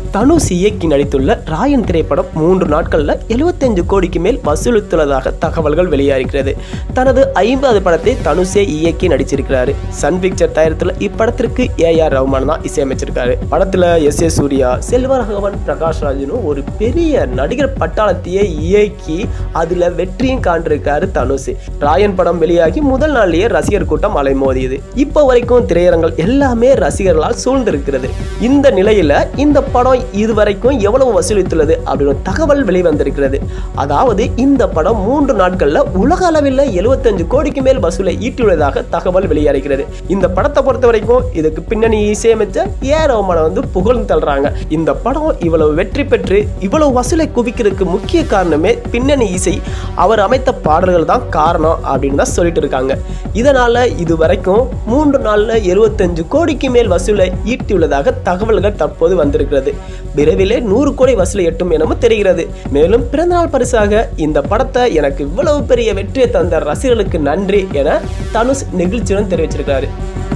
தனுஷ் இயக்கி நடித்துள்ள ராயன் திரைப்படம் மூன்று நாட்களில் 75 கோடிக்கு மேல் வசூலித்துள்ளதாக தகவல்கள் வெளியாகிறது தனது ஐம்பது படத்தை தனுஷே இயக்கி நடிச்சிருக்கிறாரு சன் பிக்சர் தயாரித்துள்ள இப்படத்திற்கு ஏ ஆர் ரஹ்மான் தான் இசையமைச்சிருக்காரு படத்துல எஸ் ஏ சூர்யா செல்வராகவன் பிரகாஷ் ராஜனும் ஒரு பெரிய நடிகர் பட்டாளத்தையே இயக்கி அதுல வெற்றியும் காண்டிருக்காரு தனுஷ் ராயன் படம் வெளியாகி முதல் நாள்லயே ரசிகர் கூட்டம் அலைமோதியது இப்போ வரைக்கும் திரையரங்கள் எல்லாமே ரசிகர்களால் சூழ்ந்திருக்கிறது இந்த நிலையில இந்த படம் இதுவரைக்கும் எவ்வளவு வசூலித்துள்ளது அப்படின்னு தகவல் வெளிவந்திருக்கிறது அதாவது இந்த படம் மூன்று நாட்கள்ல உலக அளவில் 75 கோடிக்கு மேல் வசூலை ஈட்டியுள்ளதாக தகவல் வெளியாகிறது இந்த படத்தை பொறுத்த வரைக்கும் இதுக்கு பின்னணி இசையமைச்ச ஏ ரஹ்மானை வந்து புகழ்ந்து தள்ளுறாங்க இந்த படம் இவ்வளவு வெற்றி பெற்று இவ்வளவு வசூலை குவிக்கிறதுக்கு முக்கிய காரணமே பின்னணி இசை அவர் அமைத்த பாடல்கள் தான் காரணம் அப்படின்னு தான் சொல்லிட்டு இருக்காங்க இதனால இது வரைக்கும் மூன்று நாள்ல 75 கோடிக்கு மேல் வசூலை ஈட்டியுள்ளதாக தகவல்கள் தற்போது வந்திருக்கிறது விரைவிலே நூறு கோடி வசூலை எட்டும் எனவும் தெரிகிறது மேலும் பிறந்தநாள் பரிசாக இந்த படத்தை எனக்கு இவ்வளவு பெரிய வெற்றியை தந்த ரசிகர்களுக்கு நன்றி என தனுஷ் நெகிழ்ச்சியுடன் தெரிவிச்சிருக்காரு